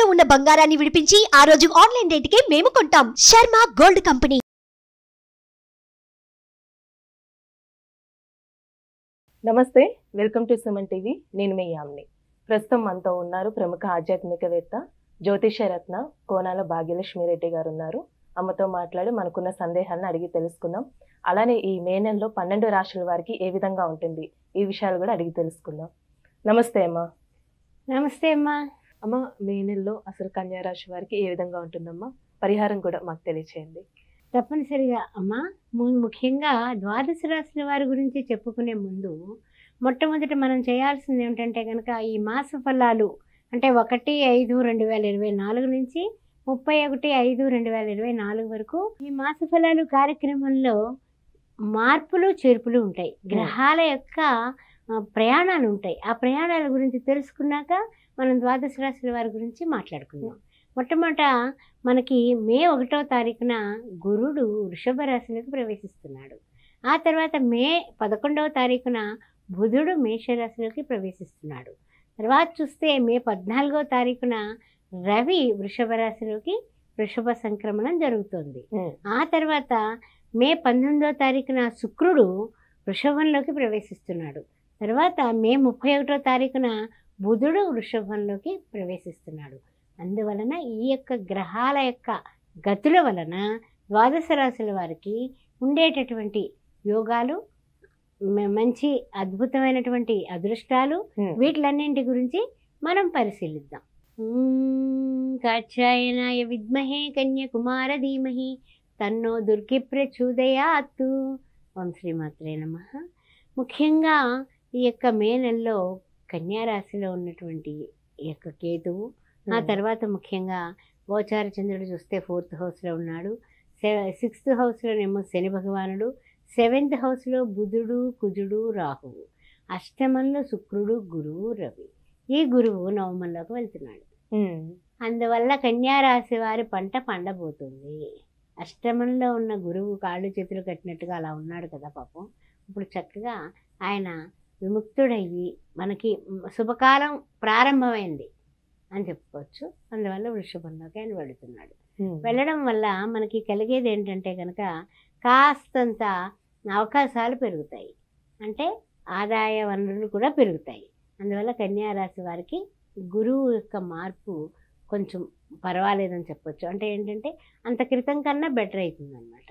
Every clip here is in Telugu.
తాకట్టులో ఉన్న బంగారాన్ని విడిపించి ఆ రోజు ఆన్లైన్ రేటుకే మేము కొంటాం శర్మ గోల్డ్ కంపెనీ నమస్తే వెల్కమ్ టు సుమన్ టీవీ నేను మీ యామ్ని ప్రస్తుతం మనతో ఉన్నారు ప్రముఖ ఆధ్యాత్మికవేత్త జ్యోతిషరత్న కోనాల భాగ్యలక్ష్మి రెడ్డి గారు ఉన్నారు అమ్మతో మాట్లాడి మనకున్న సందేహాలను అడిగి తెలుసుకుందాం అలానే ఈ మే నెలలో పన్నెండు రాశుల వారికి ఏ విధంగా ఉంటుంది ఈ విషయాలు కూడా అడిగి తెలుసుకుందాం నమస్తే అమ్మా నమస్తే అమ్మా అమ్మ మే నెలలో అసలు కన్యా రాశి వారికి ఏ విధంగా ఉంటుందమ్మా పరిహారం కూడా మాకు తెలియచేయండి తప్పనిసరిగా అమ్మా ము- ముఖ్యంగా ద్వాదశ రాశుల వారి గురించి చెప్పుకునే ముందు మొట్టమొదట మనం చేయాల్సింది ఏమిటంటే కనుక ఈ మాస ఫలాలు అంటే ఒకటి ఐదు రెండు వేల ఇరవై నాలుగు నుంచి ముప్పై ఒకటి ఐదు రెండు వేల ఇరవై నాలుగు వరకు ఈ మాస ఫలాలు కార్యక్రమంలో మార్పులు చేర్పులు ఉంటాయి గ్రహాల యొక్క ఆ, ప్రయాణాలు ఉంటాయి ఆ ప్రయాణాల గురించి తెలుసుకున్నాక మనం ద్వాదశ రాశుల వారి గురించి మాట్లాడుకుందాం మొట్టమొదట మనకి మే ఒకటో తారీఖున గురుడు వృషభ రాశిలోకి ప్రవేశిస్తున్నాడు ఆ తర్వాత మే పదకొండవ తారీఖున బుధుడు మేషరాశిలోకి ప్రవేశిస్తున్నాడు తర్వాత చూస్తే మే పద్నాలుగో తారీఖున రవి వృషభ రాశిలోకి వృషభ సంక్రమణం జరుగుతుంది ఆ తర్వాత మే పంతొమ్మిదో తారీఖున శుక్రుడు వృషభంలోకి ప్రవేశిస్తున్నాడు తర్వాత మే ముప్పై ఒకటో తారీఖున బుధుడు వృషభంలోకి ప్రవేశిస్తున్నాడు అందువలన ఈ యొక్క గ్రహాల యొక్క గతుల వలన ద్వాదశ రాశుల వారికి ఉండేటటువంటి యోగాలు మ- మంచి అద్భుతమైనటువంటి అదృష్టాలు వీటిలన్నింటి గురించి మనం పరిశీలిద్దాం ఊం కాక్షాయనాయ విద్మహే కన్యకుమార ధీమహి తన్నో దుర్గి ప్రచోదయాత్తు ఓం శ్రీమాత్రే నమ ముఖ్యంగా ఈ యొక్క మే నెలలో కన్యా రాశిలో ఉన్నటువంటి ఈ యొక్క కేతువు ఆ తర్వాత ముఖ్యంగా గోచార చంద్రుడు చూస్తే ఫోర్త్ హౌస్లో ఉన్నాడు సిక్స్త్ హౌస్లోనేమో శని భగవానుడు సెవెంత్ హౌస్లో బుధుడు కుజుడు రాహువు అష్టమంలో శుక్రుడు గురువు రవి ఈ గురువు నవమంలోకి వెళ్తున్నాడు అందువల్ల కన్యా రాశి వారి పంట పండబోతుంది అష్టమంలో ఉన్న గురువు కాళ్ళు చేతులు కట్టినట్టుగా అలా ఉన్నాడు కదా పాపం ఇప్పుడు చక్కగా ఆయన విముక్తుడయ్యి మనకి శుభకాలం ప్రారంభమైంది అని చెప్పుకోవచ్చు అందువల్ల వృషభంలోకి ఆయన వెళుతున్నాడు వెళ్ళడం వల్ల మనకి కలిగేది ఏంటంటే కనుక కాస్తంత అవకాశాలు పెరుగుతాయి అంటే ఆదాయ వనరులు కూడా పెరుగుతాయి అందువల్ల కన్యా రాశి వారికి గురువు యొక్క మార్పు కొంచెం పర్వాలేదని చెప్పొచ్చు అంటే ఏంటంటే అంత క్రితం కన్నా బెటర్ అవుతుంది అనమాట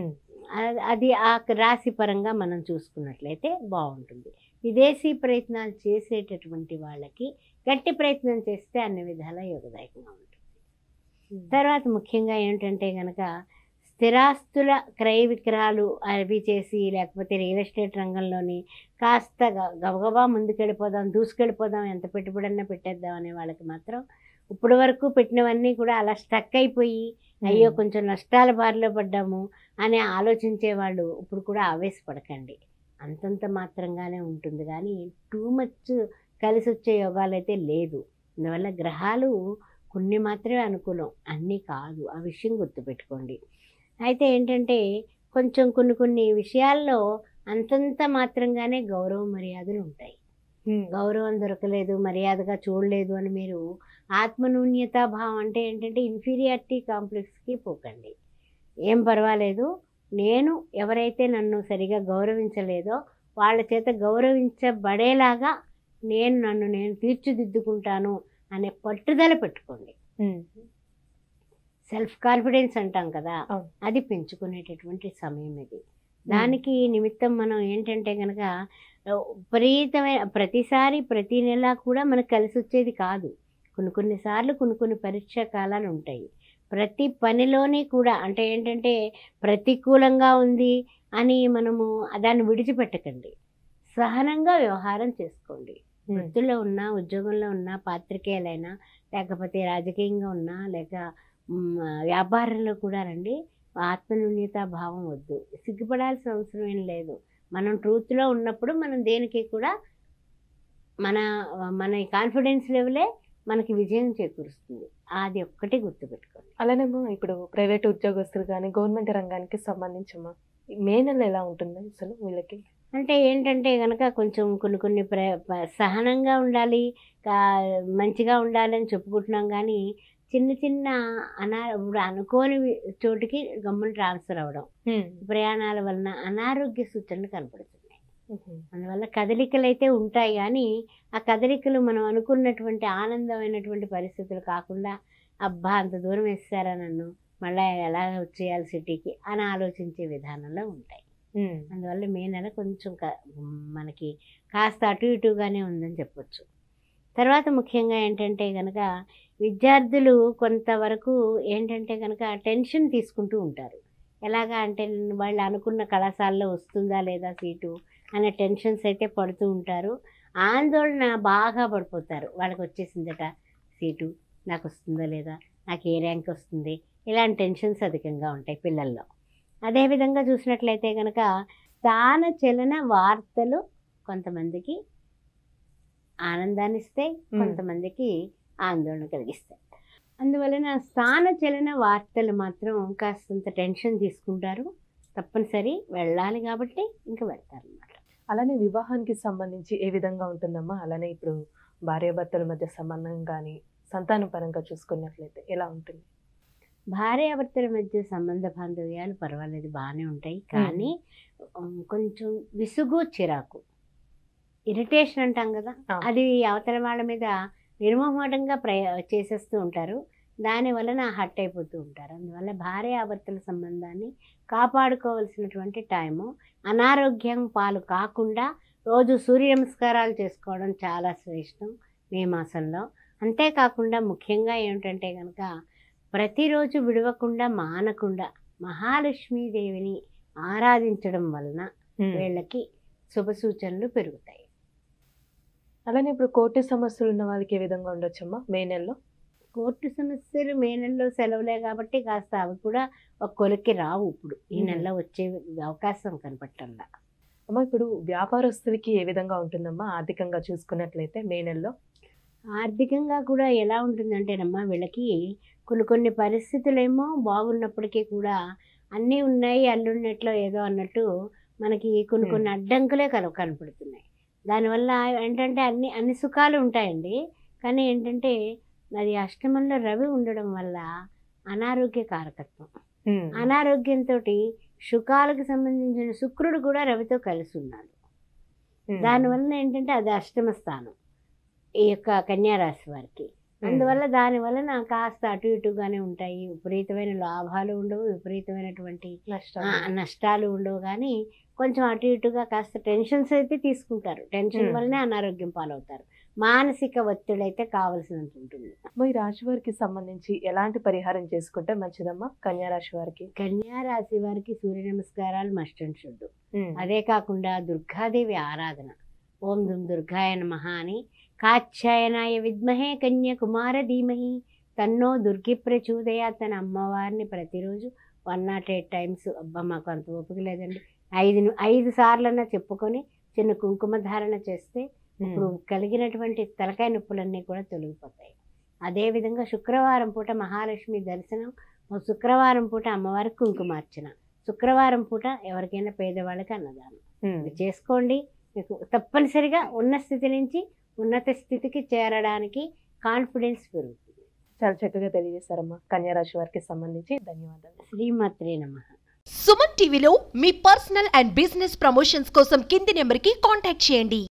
అది ఆ రాశి పరంగా మనం చూసుకున్నట్లయితే బాగుంటుంది విదేశీ ప్రయత్నాలు చేసేటటువంటి వాళ్ళకి గట్టి ప్రయత్నం చేస్తే అన్ని విధాలా యోగదాయకంగా ఉంటుంది తర్వాత ముఖ్యంగా ఏంటంటే కనుక స్థిరాస్తుల క్రయ విక్రయాలు అవి చేసి లేకపోతే రియల్ ఎస్టేట్ రంగంలోని కాస్త గ- గబగబా ముందుకెళ్ళిపోదాం దూసుకెళ్ళిపోదాం ఎంత పెట్టుబడన్నా పెట్టేద్దాం అనే వాళ్ళకి మాత్రం ఇప్పటి వరకు పెట్టినవన్నీ కూడా అలా స్టక్ అయిపోయి అయ్యో కొంచెం నష్టాల బారిలో పడ్డాము అని ఆలోచించే వాళ్ళు ఇప్పుడు కూడా ఆవేశపడకండి అంతంత మాత్రంగానే ఉంటుంది కానీ టూ మచ్ కలిసి వచ్చే యోగాలు అయితే లేదు అందువల్ల గ్రహాలు కొన్ని మాత్రమే అనుకూలం అన్నీ కాదు ఆ విషయం గుర్తుపెట్టుకోండి అయితే ఏంటంటే కొంచెం కొన్ని కొన్ని విషయాల్లో అంతంత మాత్రంగానే గౌరవ మర్యాదలు ఉంటాయి గౌరవం దొరకలేదు మర్యాదగా చూడలేదు అని మీరు ఆత్మనూన్యతా భావం అంటే ఏంటంటే ఇన్ఫీరియారిటీ కాంప్లెక్స్కి పోకండి ఏం పర్వాలేదు నేను ఎవరైతే నన్ను సరిగా గౌరవించలేదో వాళ్ళ చేత గౌరవించబడేలాగా నేను నన్ను నేను తీర్చిదిద్దుకుంటాను అనే పట్టుదల పెట్టుకోండి సెల్ఫ్ కాన్ఫిడెన్స్ అంటాం కదా అవును. అది పెంచుకునేటటువంటి సమయం ఇది దానికి నిమిత్తం మనం ఏంటంటే కనుక విపరీతమైన ప్రతిసారి ప్రతి నెల కూడా మనకు కలిసి వచ్చేది కాదు కొన్ని కొన్నిసార్లు కొన్ని కొన్ని పరీక్షా కాలాలు ఉంటాయి ప్రతి పనిలోని కూడా అంటే ఏంటంటే ప్రతికూలంగా ఉంది అని మనము దాన్ని విడిచిపెట్టకండి సహనంగా వ్యవహారం చేసుకోండి వృత్తిలో ఉన్నా ఉద్యోగంలో ఉన్నా పాత్రికేయులైనా లేకపోతే రాజకీయంగా ఉన్నా లేక మ్, వ్యాపారంలో కూడా రండి ఆత్మన్యూన్యతా భావం వద్దు సిగ్గుపడాల్సిన అవసరం ఏం లేదు మనం ట్రూత్లో ఉన్నప్పుడు మనం దేనికి కూడా మన మన కాన్ఫిడెన్స్ లెవెలే మనకి విజయం చేకూరుస్తుంది అది ఒక్కటి గుర్తుపెట్టుకోండి అలానేమో ఇప్పుడు ప్రైవేట్ ఉద్యోగస్తులు కానీ గవర్నమెంట్ రంగానికి సంబంధించమ్మా మే నెల ఎలా ఉంటుంది అసలు వీళ్ళకి అంటే ఏంటంటే కనుక కొంచెం కొన్ని కొన్ని ప్ర ప- సహనంగా ఉండాలి కా- మంచిగా ఉండాలని చెప్పుకుంటున్నాం కానీ చిన్న చిన్న అనా ఇప్పుడు అనుకోని వి- చోటుకి గమ్మున ట్రాన్స్ఫర్ అవ్వడం ప్రయాణాల వలన అనారోగ్య సూచనలు కనపడుతున్నాయి అందువల్ల కదలికలు అయితే ఉంటాయి కానీ ఆ కదలికలు మనం అనుకున్నటువంటి ఆనందమైనటువంటి పరిస్థితులు కాకుండా అబ్బా అంత దూరం వేస్తారా నన్ను మళ్ళీ ఎలా వచ్చేయాలి సిటీకి అని ఆలోచించే విధానంలో ఉంటాయి అందువల్ల మే నెల కొంచెం క- మనకి కాస్త అటు ఇటుగానే ఉందని చెప్పొచ్చు తర్వాత ముఖ్యంగా ఏంటంటే కనుక విద్యార్థులు కొంతవరకు ఏంటంటే కనుక టెన్షన్ తీసుకుంటూ ఉంటారు ఎలాగా అంటే వాళ్ళు అనుకున్న కళాశాలలో వస్తుందా లేదా సీటు అనే టెన్షన్స్ అయితే పడుతూ ఉంటారు ఆందోళన బాగా పడిపోతారు వాళ్ళకి వచ్చేసిందట సీటు నాకు వస్తుందా లేదా నాకు ఏ ర్యాంక్ వస్తుంది ఇలాంటి టెన్షన్స్ అధికంగా ఉంటాయి పిల్లల్లో అదేవిధంగా చూసినట్లయితే కనుక స్థాన చలన వార్తలు కొంతమందికి ఆనందాన్ని ఇస్తాయి కొంతమందికి ఆందోళన కలిగిస్తాయి అందువలన స్థాన చలన వార్తలు మాత్రం కాస్తంత టెన్షన్ తీసుకుంటారు తప్పనిసరి వెళ్ళాలి కాబట్టి ఇంకా వెళ్తారు అన్నమాట అలానే వివాహానికి సంబంధించి ఏ విధంగా ఉంటుందమ్మా అలానే ఇప్పుడు భార్యాభర్తల మధ్య సంబంధం కానీ సంతాన పరంగా చూసుకున్నట్లయితే ఎలా ఉంటుంది భార్యాభర్తల మధ్య సంబంధ బాంధవ్యాలు పర్వాలేదు బాగానే ఉంటాయి కానీ ఉమ్, కొంచెం విసుగు చిరాకు ఇరిటేషన్ అంటాం కదా ఆ. అది అవతల వాళ్ళ మీద నిర్మోహమాటంగా ప్రయ చేసేస్తూ ఉంటారు దాని వలన హట్ అయిపోతూ ఉంటారు అందువల్ల భార్యాభర్తల సంబంధాన్ని కాపాడుకోవాల్సినటువంటి టైము అనారోగ్యం పాలు కాకుండా రోజు సూర్య నమస్కారాలు చేసుకోవడం చాలా శ్రేష్టం మే మాసంలో అంతేకాకుండా ముఖ్యంగా ఏమిటంటే కనుక ప్రతిరోజు విడవకుండా మానకుండా మహాలక్ష్మీదేవిని ఆరాధించడం వలన వీళ్ళకి శుభ సూచనలు పెరుగుతాయి అలానే ఇప్పుడు కోర్టు సమస్యలు ఉన్న వాళ్ళకి ఏ విధంగా ఉండొచ్చమ్మా మే నెలలో కోర్టు సమస్యలు మే నెలలో సెలవులే కాబట్టి కాస్త అవి కూడా ఒక కొలిక్కి రావు ఇప్పుడు ఈ మ్మ్. నెలలో వచ్చే అవకాశం కనపట్టంలా అమ్మ ఇప్పుడు వ్యాపారస్తులకి ఏ విధంగా ఉంటుందమ్మా ఆర్థికంగా చూసుకున్నట్లయితే మే నెలలో ఆర్థికంగా కూడా ఎలా ఉంటుందంటేనమ్మా వీళ్ళకి కొన్ని కొన్ని పరిస్థితులేమో బాగున్నప్పటికీ కూడా అన్నీ ఉన్నాయి అల్లున్నట్లో ఏదో అన్నట్టు మనకి కొన్ని Hmm. కొన్ని అడ్డంకులే కన కనపడుతున్నాయి దానివల్ల ఏంటంటే అన్ని అన్ని సుఖాలు ఉంటాయండి కానీ ఏంటంటే అది అష్టమంలో రవి ఉండడం వల్ల అనారోగ్య కారకత్వం అనారోగ్యంతో సుఖాలకు సంబంధించిన శుక్రుడు కూడా రవితో కలిసి ఉన్నాడు దానివల్ల ఏంటంటే అది అష్టమ స్థానం ఈ యొక్క కన్యారాశి వారికి అందువల్ల దాని వలన కాస్త అటు ఇటుగానే ఉంటాయి విపరీతమైన లాభాలు ఉండవు విపరీతమైనటువంటి ఆ, నష్టాలు నష్టాలు ఉండవు కానీ కొంచెం అటు ఇటుగా కాస్త టెన్షన్స్ అయితే తీసుకుంటారు టెన్షన్ Hmm. వల్లనే అనారోగ్యం పాలవుతారు మానసిక ఒత్తిడి అయితే కావలసినంత ఉంటుంది మరి రాశి వారికి సంబంధించి ఎలాంటి పరిహారం చేసుకుంటే మంచిదమ్మా కన్యా రాశి వారికి కన్యా రాశి వారికి సూర్య నమస్కారాలు మస్ట్ అండ్ షుడ్ అదే కాకుండా దుర్గాదేవి ఆరాధన ఓం దుమ్ దుర్గాయ నమః అని కాచ్యాయనాయ విద్మహే కన్యాకుమార ధీమహి తన్నో దుర్గి ప్రచోదయ తన అమ్మవారిని ప్రతిరోజు వన్ నాట్ ఎయిట్ టైమ్స్ అబ్బా మాకు అంత ఓపిక లేదండి ఐదు ని- ఐదు సార్లన్నా చెప్పుకొని చిన్న కుంకుమ ధారణ చేస్తే ఇప్పుడు కలిగినటువంటి తలకాయ నొప్పులన్నీ కూడా తొలగిపోతాయి అదేవిధంగా శుక్రవారం పూట మహాలక్ష్మి దర్శనం ఓ శుక్రవారం పూట అమ్మవారికి కుంకుమార్చన శుక్రవారం పూట ఎవరికైనా పేదవాళ్ళకి అన్నదానం ఇది చేసుకోండి మీకు తప్పనిసరిగా ఉన్న స్థితి నుంచి ఉన్నత స్థితికి చేరడానికి కాన్ఫిడెన్స్ పెరుగుతుంది చాలా చక్కగా తెలియజేశారమ్మా కన్యా రాశి వారికి సంబంధించి ధన్యవాదాలు శ్రీమాత్రే నమ సుమన్ టీవీలో మీ పర్సనల్ అండ్ బిజినెస్ ప్రమోషన్స్ కోసం కింది నెంబర్కి కాంటాక్ట్ చేయండి